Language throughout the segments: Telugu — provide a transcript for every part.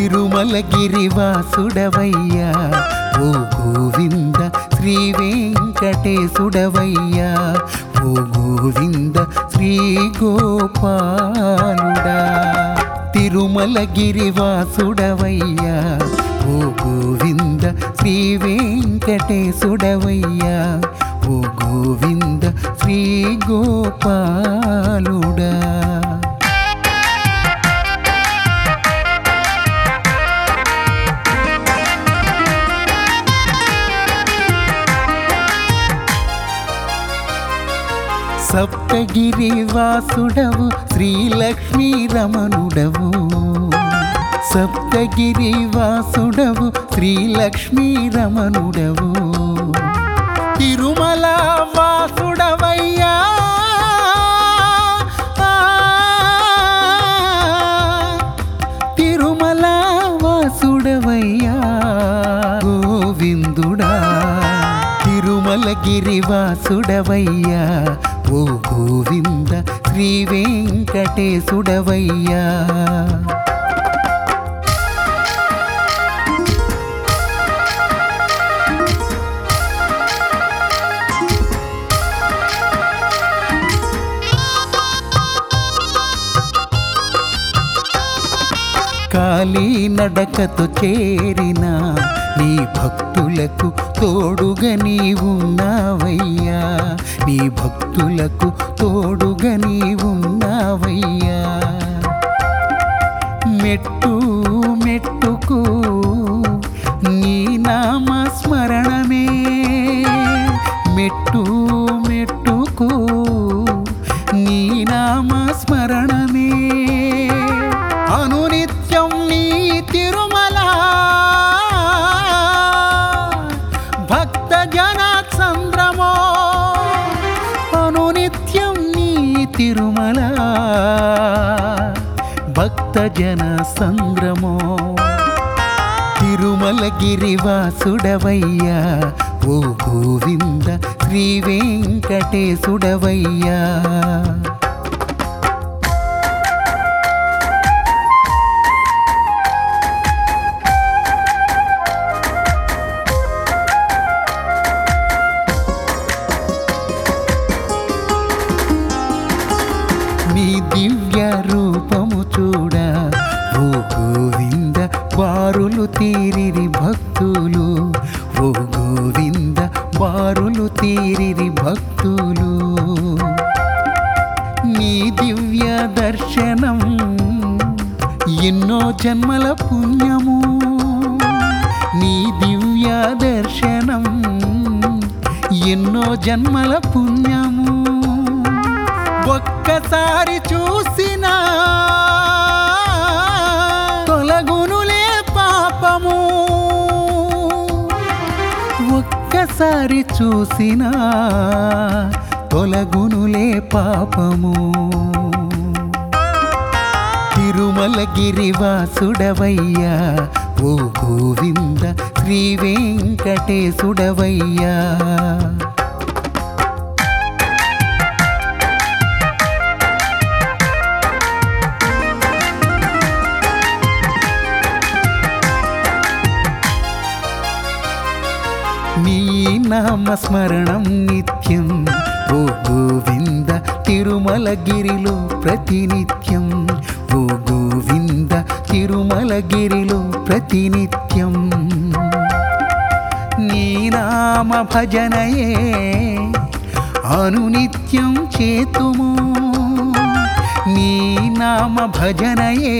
తిరుమలగిరివాసుడవయ్యా ఓ గోవింద శ్రీ వెంకటేశుడవయ్యా ఓ గోవింద శ్రీ గోపాలుడా తిరుమలగిరివాసుడవయ్యా ఓ గోవింద శ్రీ వెంకటేశుడవయ్యా ఓ గోవింద శ్రీ గోపాలుడా సప్తగిరి వాసుడవు శ్రీలక్ష్మీ రమణుడవు సప్తగిరి వాసుడవు శ్రీలక్ష్మీ రమణుడవు తిరుమల వాసుడవయ్యా తిరుమల వాసుడవయ్యా గోవిందుడా తిరుమలగిరి వాసుడవయ్యా ఓ గోవింద శ్రీ వెంకటేశుడవయ్యా కాలి నడకతో చేరిన నీ భక్తులకు తోడుగా నీ ఉన్నావయ్యా నీ భక్తులకు తోడుగా నీ ఉన్నావయ్యా మెట్టు మెట్టుకు నీ నామ స్మరణమే మెట్టు మెట్టుకు నీ నామ స్మరణమే అనునిత్యం నీ తిరుమల భక్త జన సంద్రమో అనునిత్యం నీ తిరుమల భక్త జన సంద్రమో తిరుమలగిరివాసుడవయ్యా ఓ గోవింద శ్రీ వెంకటేశుడవయ్యా నీ దివ్య రూపము చూడ ఓ గోవింద బారులు తీరిరి భక్తులు ఓ గోవింద బారులు తీరిరి భక్తులు నీ దివ్య దర్శనం ఎన్నో జన్మల పుణ్యము నీ దివ్య దర్శనం ఎన్నో జన్మల పుణ్యము ఒక్కసారి చూసినా తొలగునులే పాపము ఒక్కసారి చూసినా తొలగునులే పాపము తిరుమలగిరివాసుడవయ్యా ఓ గోవింద శ్రీ వెంకటేశుడవయ్యా నీ నామస్మరణం నిత్యం ఓ గోవింద తిరుమలగిరిలో ప్రతినిత్యం ఓ గోవింద తిరుమలగిరిలో ప్రతినిత్యం నీ నామ భజనయే అనునిత్యం చేతుము నీ నామ భజనయే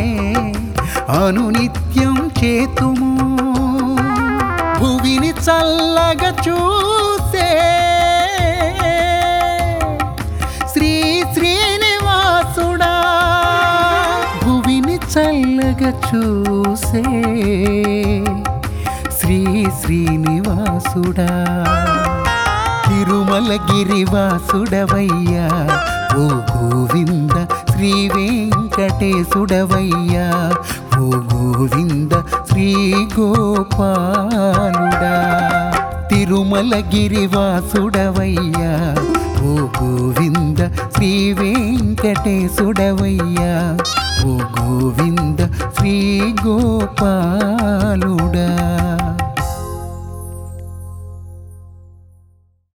అనునిత్యం చేతుము భువిని చల్లగా చూసే శ్రీ శ్రీనివాసుడా భువిని చల్లగా చూసే శ్రీ శ్రీనివాసుడా తిరుమలగిరివాసుడవయ్యా ఓ గోవింద శ్రీ వెంకటేశుడవయ్యా ఓ గోవింద శ్రీ గోపాలుడా తిరుమలగిరివాసుడవయ్యా ఓ ఓ గోవింద శ్రీ వెంకటేశుడవయ్యా ఓ గోవింద శ్రీ గోపాలుడా